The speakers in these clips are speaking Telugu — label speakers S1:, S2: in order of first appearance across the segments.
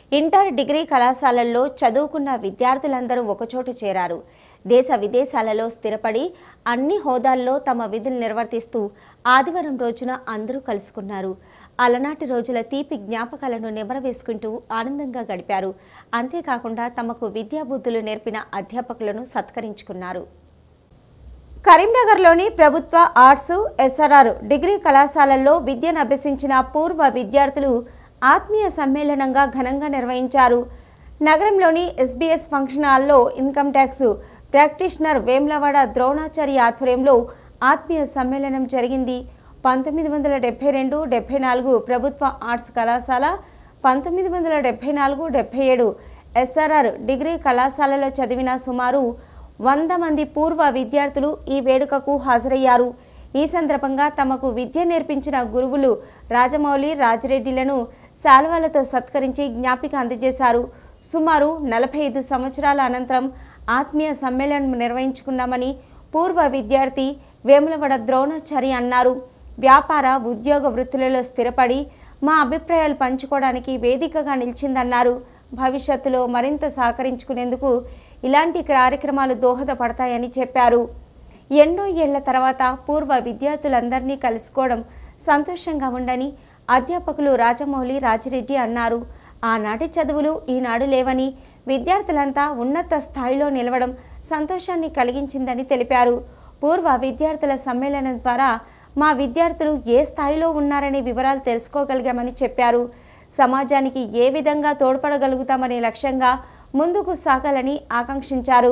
S1: ఇంటర్ డిగ్రీ కళాశాలల్లో చదువుకున్న విద్యార్థులందరూ ఒకచోట చేరారు దేశ విదేశాలలో స్థిరపడి అన్ని హోదాల్లో తమ విధులు నిర్వర్తిస్తూ ఆదివారం రోజున అందరూ కలుసుకున్నారు అలనాటి రోజుల తీపి జ్ఞాపకాలను నెమరవేసుకుంటూ ఆనందంగా గడిపారు అంతేకాకుండా తమకు విద్యాబుద్ధులు నేర్పిన అధ్యాపకులను సత్కరించుకున్నారు కరీంనగర్లోని ప్రభుత్వ ఆర్ట్స్ ఎస్ఆర్ఆర్ డిగ్రీ కళాశాలల్లో విద్యను అభ్యసించిన పూర్వ విద్యార్థులు ఆత్మీయ సమ్మేళనంగా ఘనంగా నిర్వహించారు నగరంలోని ఎస్బీఎస్ ఫంక్షన్ హాల్లో income tax practitioner Vemulawada Dronachari ఆధ్వర్యంలో ఆత్మీయ సమ్మేళనం జరిగింది పంతొమ్మిది వందల డెబ్బై రెండు డెబ్బై నాలుగు ప్రభుత్వ ఆర్ట్స్ కళాశాల పంతొమ్మిది వందల డెబ్బై నాలుగు డెబ్బై ఏడు ఎస్ఆర్ఆర్ డిగ్రీ కళాశాలలో చదివిన సుమారు వంద మంది పూర్వ విద్యార్థులు ఈ వేడుకకు హాజరయ్యారు ఈ సందర్భంగా తమకు విద్య నేర్పించిన గురువులు రాజమౌళి రాజిరెడ్డిలను శాల్వాలతో సత్కరించి జ్ఞాపిక అందజేశారు సుమారు నలభై ఐదు సంవత్సరాల అనంతరం ఆత్మీయ సమ్మేళనం నిర్వహించుకున్నామని పూర్వ విద్యార్థి వేములవాడ ద్రోణాచారి అన్నారు వ్యాపార ఉద్యోగ వృత్తులలో స్థిరపడి మా అభిప్రాయాలు పంచుకోవడానికి వేదికగా నిలిచిందన్నారు భవిష్యత్తులో మరింత సహకరించుకునేందుకు ఇలాంటి కార్యక్రమాలు దోహదపడతాయని చెప్పారు ఎన్నో ఏళ్ల తర్వాత పూర్వ విద్యార్థులందరినీ కలుసుకోవడం సంతోషంగా ఉందని అధ్యాపకులు రాజమౌళి రాజిరెడ్డి అన్నారు ఆనాటి చదువులు ఈనాడు లేవని విద్యార్థులంతా ఉన్నత స్థాయిలో నిలవడం సంతోషాన్ని కలిగించిందని తెలిపారు పూర్వ విద్యార్థుల సమ్మేళనం ద్వారా మా విద్యార్థులు ఏ స్థాయిలో ఉన్నారనే వివరాలు తెలుసుకోగలిగామని చెప్పారు సమాజానికి ఏ విధంగా తోడ్పడగలుగుతామనే లక్ష్యంగా ముందుకు సాగాలని ఆకాంక్షించారు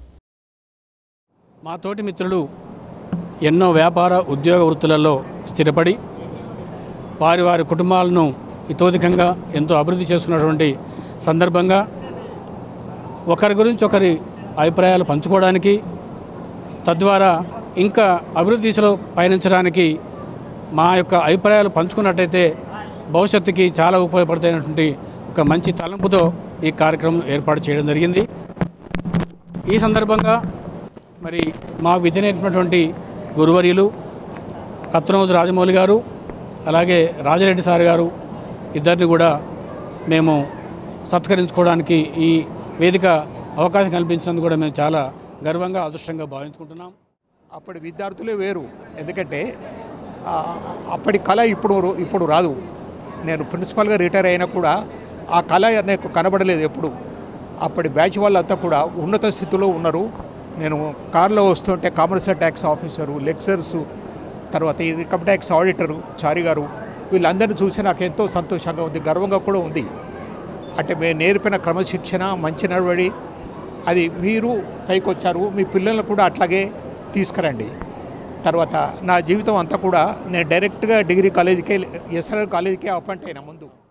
S2: మా తోటి మిత్రులు ఎన్నో వ్యాపార ఉద్యోగ వృత్తులలో స్థిరపడి వారి వారి కుటుంబాలను ఇతోధికంగా ఎంతో అభివృద్ధి చేసుకున్నటువంటి సందర్భంగా ఒకరి గురించి ఒకరి అభిప్రాయాలు పంచుకోవడానికి తద్వారా ఇంకా అభివృద్ధి దిశలో పయనించడానికి మా యొక్క అభిప్రాయాలు పంచుకున్నట్టయితే భవిష్యత్తుకి చాలా ఉపయోగపడతాయినటువంటి ఒక మంచి తలంపుతో ఈ కార్యక్రమం ఏర్పాటు చేయడం జరిగింది ఈ సందర్భంగా మరి మా విద్య నేర్పినటువంటి గురువర్యులు కత్రనోజు రాజమౌళి గారు అలాగే రాజరెడ్డి సార్ గారు ఇద్దరిని కూడా మేము సత్కరించుకోవడానికి ఈ వేదిక అవకాశం కల్పించినందుకు కూడా మేము చాలా గర్వంగా అదృష్టంగా భావించుకుంటున్నాం
S3: అప్పటి విద్యార్థులే వేరు ఎందుకంటే ఆ, అప్పటి కళ ఇప్పుడు ఇప్పుడు రాదు నేను ప్రిన్సిపల్గా రిటైర్ అయినా కూడా ఆ కళ నాకు కనబడలేదు ఎప్పుడు అప్పటి బ్యాచ్ వాళ్ళంతా కూడా ఉన్నత స్థితిలో ఉన్నారు నేను కారులో వస్తుంటే కమర్షియల్ ట్యాక్స్ ఆఫీసరు లెక్చరర్సు తర్వాత ఈ ఇన్కమ్ ట్యాక్స్ ఆడిటరు చారి గారు వీళ్ళందరినీ చూసి నాకు ఎంతో సంతోషంగా ఉంది గర్వంగా కూడా ఉంది అంటే మేము నేర్పిన క్రమశిక్షణ మంచి నడవడి అది మీరు పైకి వచ్చారు మీ పిల్లలను కూడా అట్లాగే తీసుకురండి తర్వాత నా జీవితం అంతా కూడా నేను డైరెక్ట్గా డిగ్రీ కాలేజీకే ఎస్ఆర్ఆర్ కాలేజీకే అపాయింట్ అయినా ముందు